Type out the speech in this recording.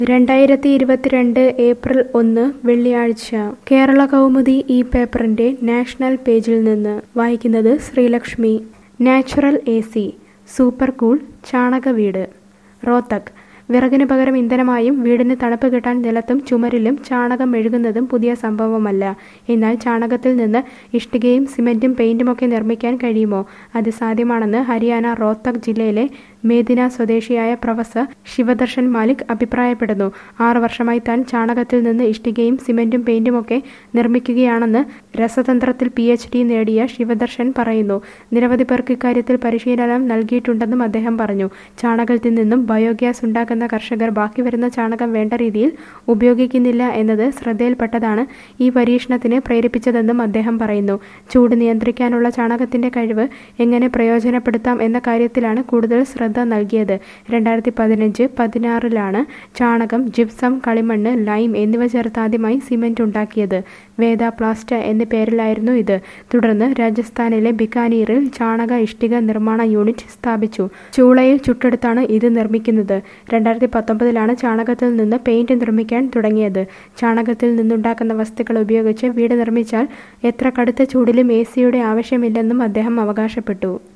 രണ്ടായിരത്തി ഇരുപത്തിരണ്ട് ഏപ്രിൽ ഒന്ന് വെള്ളിയാഴ്ച കേരള കൗമുദി ഈ പേപ്പറിന്റെ നാഷണൽ പേജിൽ നിന്ന് വായിക്കുന്നത് Sreelakshmi natural A C super cool ചാണക വീട് റോത്തക് വിറകിന് പകരം ഇന്ധനമായും വീടിന് തണുപ്പ് കിട്ടാൻ നിലത്തും ചുമരിലും ചാണകം മെഴുകുന്നതും പുതിയ സംഭവമല്ല എന്നാൽ ചാണകത്തിൽ നിന്ന് ഇഷ്ടികയും സിമന്റും പെയിന്റുമൊക്കെ നിർമ്മിക്കാൻ കഴിയുമോ അത് സാധ്യമാണെന്ന് ഹരിയാന റോത്തക് ജില്ലയിലെ മേദിന സ്വദേശിയായ പ്രൊഫസർ ശിവദർശൻ മാലിക് അഭിപ്രായപ്പെടുന്നു ആറു വർഷമായി താൻ ചാണകത്തിൽ നിന്ന് ഇഷ്ടികയും സിമന്റും പെയിന്റുമൊക്കെ നിർമ്മിക്കുകയാണെന്ന് രസതന്ത്രത്തിൽ പി എച്ച് ഡി നേടിയ ശിവദർശൻ പറയുന്നു നിരവധി പേർക്ക് ഇക്കാര്യത്തിൽ പരിശീലനം നൽകിയിട്ടുണ്ടെന്നും അദ്ദേഹം പറഞ്ഞു ചാണകത്തിൽ നിന്നും ബയോഗ്യാസ് ഉണ്ടാക്കുന്ന കർഷകർ ബാക്കി വരുന്ന ചാണകം വേണ്ട രീതിയിൽ ഉപയോഗിക്കുന്നില്ല എന്നത് ശ്രദ്ധയിൽപ്പെട്ടതാണ് ഈ പരീക്ഷണത്തിന് പ്രേരിപ്പിച്ചതെന്നും അദ്ദേഹം പറയുന്നു ചൂട് നിയന്ത്രിക്കാനുള്ള ചാണകത്തിന്റെ കഴിവ് എങ്ങനെ പ്രയോജനപ്പെടുത്താം എന്ന കാര്യത്തിലാണ് കൂടുതൽ ശ്രദ്ധ നൽകിയത് രണ്ടായിരത്തി പതിനഞ്ച് പതിനാറിലാണ് ചാണകം ജിപ്സം കളിമണ്ണ് ലൈം എന്നിവ ചേർത്ത് ആദ്യമായി സിമന്റ് ഉണ്ടാക്കിയത് വേദ പ്ലാസ്റ്റ എന്ന പേരിലായിരുന്നു ഇത് തുടർന്ന് രാജസ്ഥാനിലെ ബിക്കാനീറിൽ ചാണക ഇഷ്ടിക നിർമ്മാണ യൂണിറ്റ് സ്ഥാപിച്ചു ചൂളയിൽ ചുട്ടെടുത്താണ് ഇത് നിർമ്മിക്കുന്നത് രണ്ടായിരത്തി പത്തൊമ്പതിലാണ് ചാണകത്തിൽ നിന്ന് പെയിന്റ് നിർമ്മിക്കാൻ തുടങ്ങിയത് ചാണകത്തിൽ നിന്നുണ്ടാക്കുന്ന വസ്തുക്കൾ ഉപയോഗിച്ച് വീട് നിർമ്മിച്ചാൽ എത്ര കടുത്ത ചൂടിലും എ സിയുടെ ആവശ്യമില്ലെന്നും അദ്ദേഹം അവകാശപ്പെട്ടു